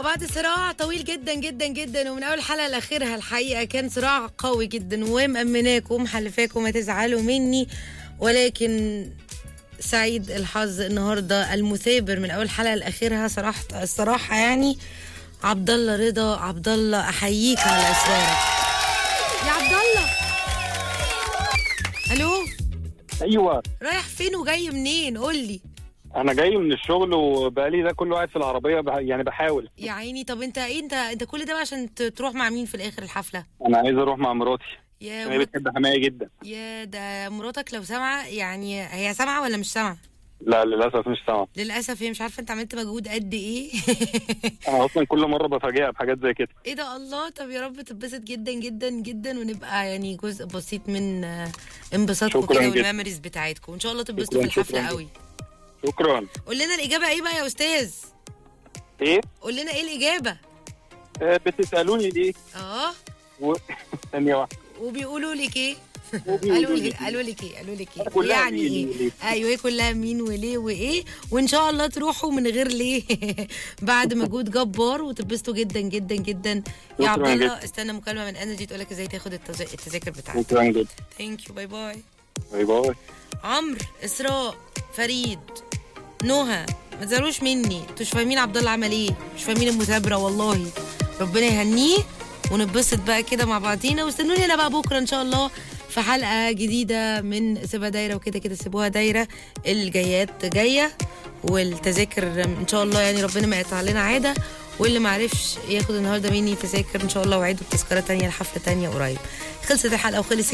وبعد صراع طويل جدا جدا جدا ومن اول حلقه لاخرها الحقيقه كان صراع قوي جدا ومأمناكم ومحلفاكم ما تزعلوا مني ولكن سعيد الحظ النهارده المثابر من اول حلقه لاخرها صراحه الصراحه يعني عبد الله رضا عبد الله احييك على اصرارك يا عبد الله الو ايوه رايح فين وجاي منين قول لي انا جاي من الشغل وبقالي ده كله قاعد في العربيه بح... يعني بحاول يا عيني طب انت ايه انت انت كل ده عشان ت- تروح مع مين في الاخر الحفله انا عايز اروح مع مراتي يا هي مرات- بتحب حماية جدا يا ده مراتك لو سامعه يعني هي سامعه ولا مش سامعه لا للاسف مش سامع للاسف هي مش عارفه انت عملت مجهود قد ايه انا اصلا كل مره بفاجئها بحاجات زي كده ايه ده الله طب يا رب تتبسط جدا جدا جدا ونبقى يعني جزء بسيط من آه، انبساطكم شكراً كده جداً. والميموريز بتاعتكم وان شاء الله تتبسطوا في شكراً، الحفله شكراً قوي شكرا قول لنا الاجابه ايه بقى يا استاذ ايه قول لنا ايه الاجابه آه، بتسالوني ليه اه و... ثانيه واحده وبيقولوا لك ايه وبيقولوا قالوا لي لك قالوا لك ايه قالوا لك ايه كلها يعني مين ايه وليه. ايوه هي كلها مين وليه وايه وان شاء الله تروحوا من غير ليه بعد مجهود جبار وتتبسطوا جدا جدا جدا يا شكراً عبد الله جداً. استنى مكالمه من انرجي تقول لك ازاي تاخد التذا- التذاكر بتاعتك شكرا جدا ثانك يو باي باي باي باي عمرو اسراء فريد نهى ما تزعلوش مني انتوا مش فاهمين عبد الله عمل ايه مش فاهمين المثابره والله ربنا يهنيه ونتبسط بقى كده مع بعضينا واستنوني انا بقى بكره ان شاء الله في حلقه جديده من سيبها دايره وكده كده سيبوها دايره الجايات جايه والتذاكر ان شاء الله يعني ربنا ما يقطع لنا عاده واللي معرفش ياخد النهارده مني تذاكر ان شاء الله وعيدوا بتذكره تانية لحفله تانية قريب خلصت الحلقه وخلص